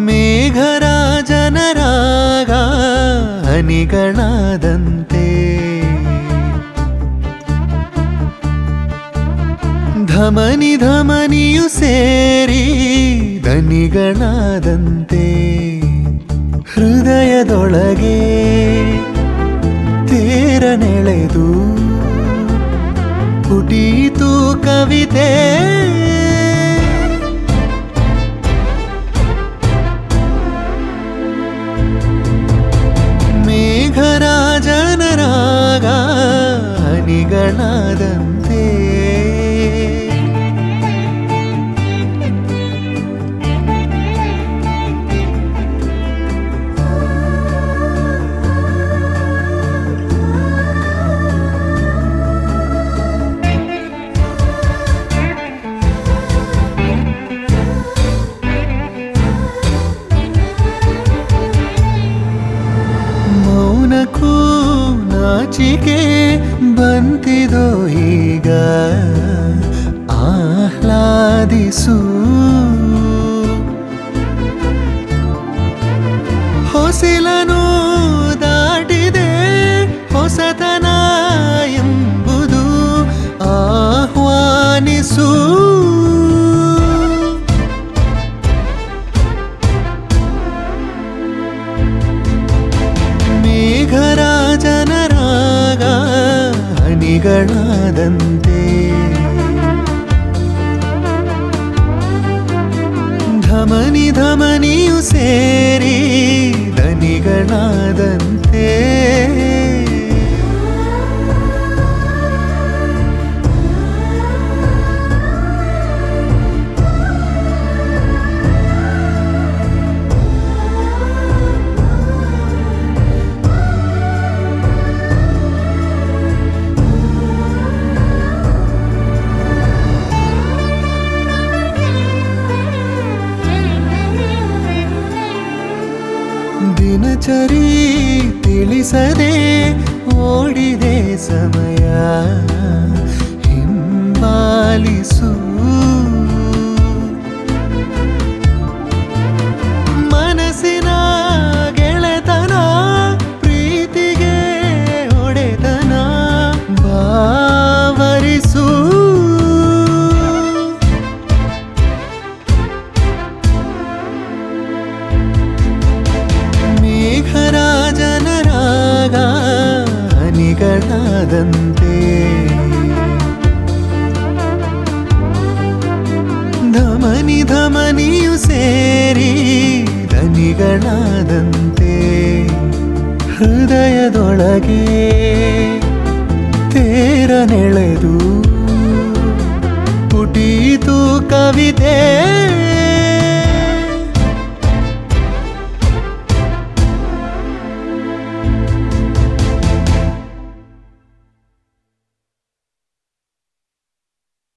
ಮೇಘರಾಜನ ರಾಗ ಹನಿಗಳಾದಂತೆ ಧಮನಿ ಧಮನಿಯು ಸೇರಿ ದನಿಗಳಾದಂತೆ ಹೃದಯದೊಳಗೆ ತೇರ ನೆಳೆದು ಪುಟೀತು ಕವಿತೆ ಮೇಘರಾಜನ ರಾಗ ಹನಿಗಳಾದಂತೆ ಮೌನಕ್ಕೂ ನಾಚಿಕೆ ಬಂತಿದೋ ಈಗ ಆಹ್ಲಾದಿಸು ಹೊಸಿಲನು ದಾಟಿದೆ ಹೊಸತನ ಎಂಬುದು ಆಹ್ವಾನಿಸು ಮೇಘರಾಜನ ರಾಗ ಹನಿಗಳಾದಂತೆ ಧಮನಿ ಧಮನಿಯು ಸೇರಿ ದನಿಗಳಾದಂತೆ ದಿನಚರಿ ತಿಳಿಸದೆ ಓಡಿದೆ ಸಮಯ ಹಿಂಬಾಲಿಸು ಮನಸ್ಸಿನ ಗೆಳೆತನ ಪ್ರೀತಿಗೆ ಒಡೆತನ ಬಾವರಿಸು ಮೇಘರಾಜನ ರಾಗ ಹನಿಗಳಾದಂತೆ ಧಮನಿ ಧಮನಿಯು ಸೇರಿ ದನಿಗಳಾದಂತೆ ಹೃದಯದೊಳಗೆ ತೇರ ನೆಳೆದು ಪುಟೀತು ಕವಿತೆ